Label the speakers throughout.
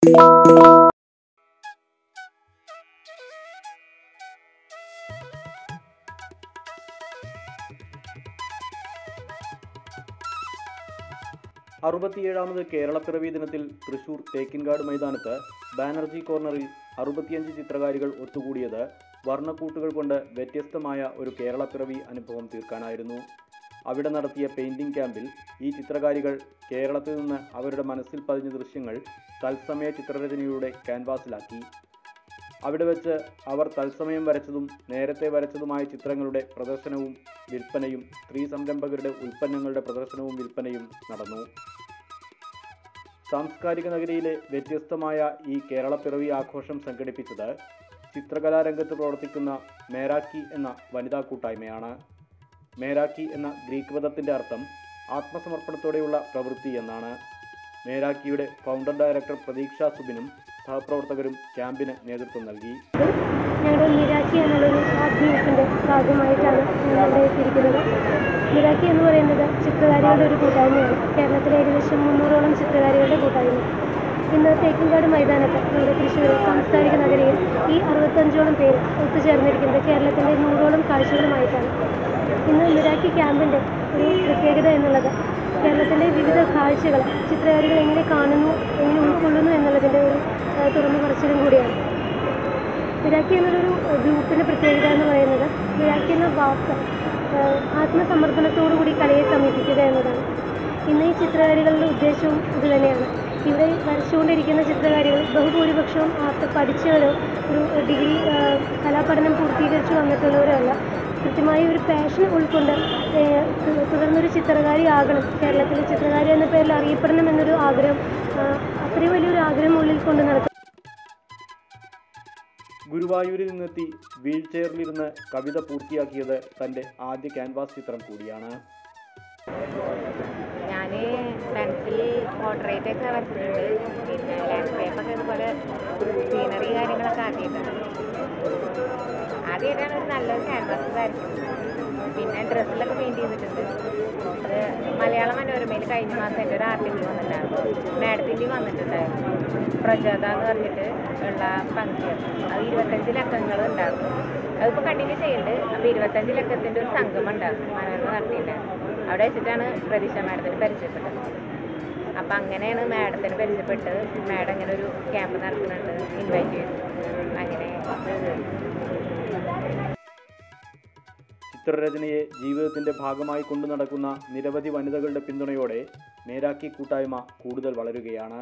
Speaker 1: അറുപത്തിയേഴാമത് കേരളപ്പിറവി ദിനത്തിൽ തൃശൂർ തേക്കിൻകാട് മൈതാനത്ത് ബാനർജി കോർണറിൽ അറുപത്തിയഞ്ച് ചിത്രകാരികൾ ഒത്തുകൂടിയത് വർണ്ണക്കൂട്ടുകൾ കൊണ്ട് വ്യത്യസ്തമായ ഒരു കേരളപ്പിറവി അനുഭവം തീർക്കാനായിരുന്നു അവിടെ നടത്തിയ പെയിന്റിംഗ് ക്യാമ്പിൽ ഈ ചിത്രകാരികൾ കേരളത്തിൽ നിന്ന് അവരുടെ മനസ്സിൽ പതിഞ്ഞ ദൃശ്യങ്ങൾ തത്സമയ ചിത്രരചനയുടെ ക്യാൻവാസിലാക്കി അവിടെ വെച്ച് അവർ തത്സമയം വരച്ചതും നേരത്തെ വരച്ചതുമായ ചിത്രങ്ങളുടെ പ്രദർശനവും വിൽപ്പനയും സ്ത്രീ സംരംഭകരുടെ ഉൽപ്പന്നങ്ങളുടെ പ്രദർശനവും വിൽപ്പനയും നടന്നു സാംസ്കാരിക നഗരിയിലെ വ്യത്യസ്തമായ ഈ കേരളപ്പിറവി ആഘോഷം സംഘടിപ്പിച്ചത് ചിത്രകലാരംഗത്ത് പ്രവർത്തിക്കുന്ന മേരാക്കി എന്ന വനിതാ കൂട്ടായ്മയാണ് മേരാക്കി എന്ന ഗ്രീക്ക് പദത്തിൻ്റെ അർത്ഥം ആത്മസമർപ്പണത്തോടെയുള്ള പ്രവൃത്തി എന്നാണ് മേരാക്കിയുടെ ഫൗണ്ടർ ഡയറക്ടർ പ്രതീക്ഷ സുബിനും സഹപ്രവർത്തകരും ക്യാമ്പിന് നേതൃത്വം നൽകി
Speaker 2: ഞങ്ങളുടെ മിരാക്കി എന്നുള്ളൊരു ആർട്ട് ഗ്രൂപ്പിൻ്റെ ഭാഗമായിട്ടാണ് ഞങ്ങളിവിടെ എത്തിയിരിക്കുന്നത് മിരാക്കി എന്ന് പറയുന്നത് ചിത്രകാരികളുടെ ഒരു കൂട്ടായ്മയാണ് കേരളത്തിലെ ഏകദേശം മുന്നൂറോളം ചിത്രകാരികളുടെ കൂട്ടായ്മ ഇന്ന് തേക്കിൻകാട് മൈതാനത്ത് നമ്മുടെ തൃശ്ശൂർ സാംസ്കാരിക നഗരിയിൽ ഈ അറുപത്തഞ്ചോളം പേര് ഒത്തുചേർന്നിരിക്കുന്നത് കേരളത്തിൻ്റെ നൂറോളം കാഴ്ചകളുമായിട്ടാണ് ഇന്ന് മിരാക്കി ക്യാമ്പിൻ്റെ ഒരു പ്രത്യേകത എന്നുള്ളത് കേരളത്തിലെ വിവിധ കാഴ്ചകൾ ചിത്രകാരികൾ എങ്ങനെ കാണുന്നു എങ്ങനെ ഉൾക്കൊള്ളുന്നു എന്നുള്ളതിൻ്റെ ഒരു ആ, തുറന്നു പറച്ചിലും കൂടിയാണ് മിരാക്കി എന്നൊരു ഗ്രൂപ്പിൻ്റെ പ്രത്യേകത എന്ന് പറയുന്നത് മിരാക്കി എന്ന വാക്ക് ആഹ് ആത്മസമർപ്പണത്തോടു കൂടി കലയെ സമീപിക്കുക എന്നതാണ് ഇന്ന് ഈ ചിത്രകാരികളുടെ ഉദ്ദേശവും ഇത് തന്നെയാണ് ഇവിടെ വരച്ചുകൊണ്ടിരിക്കുന്ന ചിത്രകാരികൾ ബഹുഭൂരിപക്ഷവും ആർട്ട് പഠിച്ചവരോ ഒരു ഡിഗ്രി ആഹ് കലാപഠനം പൂർത്തീകരിച്ചു വന്നിട്ടുള്ളവരോ അല്ല കൃത്യമായി ഒരു പാഷൻ ഉൾക്കൊണ്ട് ഏഹ് തു- തുടർന്നൊരു ചിത്രകാരി ആകണം കേരളത്തിലെ ചിത്രകാരി എന്ന പേരിൽ അറിയപ്പെടണം എന്നൊരു ആഗ്രഹം ആഹ് അത്രയും വലിയൊരു ആഗ്രഹം ഉള്ളിൽ കൊണ്ട് നടക്കും
Speaker 1: ഗുരുവായൂരിൽ നിന്നെത്തി വീൽ ചെയറിലിരുന്ന് കവിത പൂർത്തിയാക്കിയത് തൻ്റെ ആദ്യ ക്യാൻവാസ് ചിത്രം കൂടിയാണ്
Speaker 3: ഞാൻ പെൻസിൽ പോർട്രേറ്റ് ഒക്കെ വരച്ചിട്ടുണ്ട് പിന്നെ ലാൻഡ്സ്കേപ്പൊക്കെ ഇതുപോലെ സീനറി കാര്യങ്ങളൊക്കെ ആക്കിയിട്ടുണ്ട് ആദ്യമായിട്ടാണ് ഒരു നല്ലൊരു ക്യാൻവാസ് വരച്ചത് പിന്നെ ഡ്രസ്സിലൊക്കെ പെയിൻറ് ചെയ്തിട്ടുണ്ട് അത് മലയാള മനോരമയിൽ കഴിഞ്ഞ മാസം എൻ്റെ ഒരു ആർട്ടിക്കിൾ വന്നിട്ടുണ്ടായിരുന്നു മാഡത്തിൻ്റെയും വന്നിട്ടുണ്ടായിരുന്നു പ്രചോദ എന്ന് പറഞ്ഞിട്ട് ഉള്ള പങ്ക്തികൾ അത് ഇരുപത്തഞ്ച് ലക്കങ്ങൾ ഉണ്ടായിരുന്നു അതിപ്പോൾ കണ്ടിന്യൂ ചെയ്യുന്നുണ്ട് അപ്പോൾ ഇരുപത്തഞ്ച് ലക്കത്തിൻ്റെ ഒരു സംഗമം ഉണ്ടായിരുന്നു മനോരമ നടത്തിയിട്ടുണ്ടായിരുന്നു അവിടെ വെച്ചിട്ടാണ് പ്രതീക്ഷ മാഡത്തിന് പരിചയപ്പെട്ടത് അപ്പം അങ്ങനെയാണ് മാഡത്തിന് പരിചയപ്പെട്ട് മാഡം ഇങ്ങനെ ഒരു ക്യാമ്പ് നടത്തുന്നുണ്ട് ഇൻവൈറ്റ് ചെയ്തു അങ്ങനെ
Speaker 1: ചിത്രരചനയെ ജീവിതത്തിൻ്റെ ഭാഗമായി കൊണ്ടു നടക്കുന്ന നിരവധി വനിതകളുടെ പിന്തുണയോടെ മേരാക്കി കൂട്ടായ്മ കൂടുതൽ വളരുകയാണ്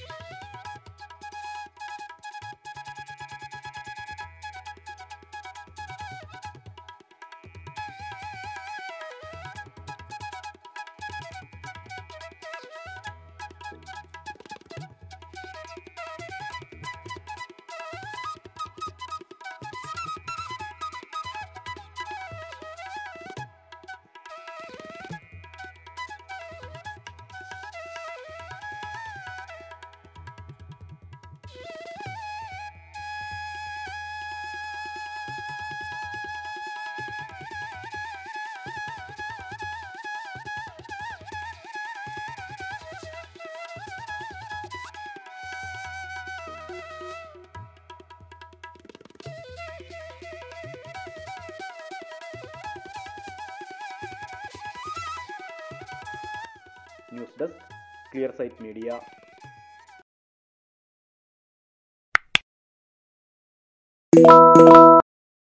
Speaker 1: news desk clear sight media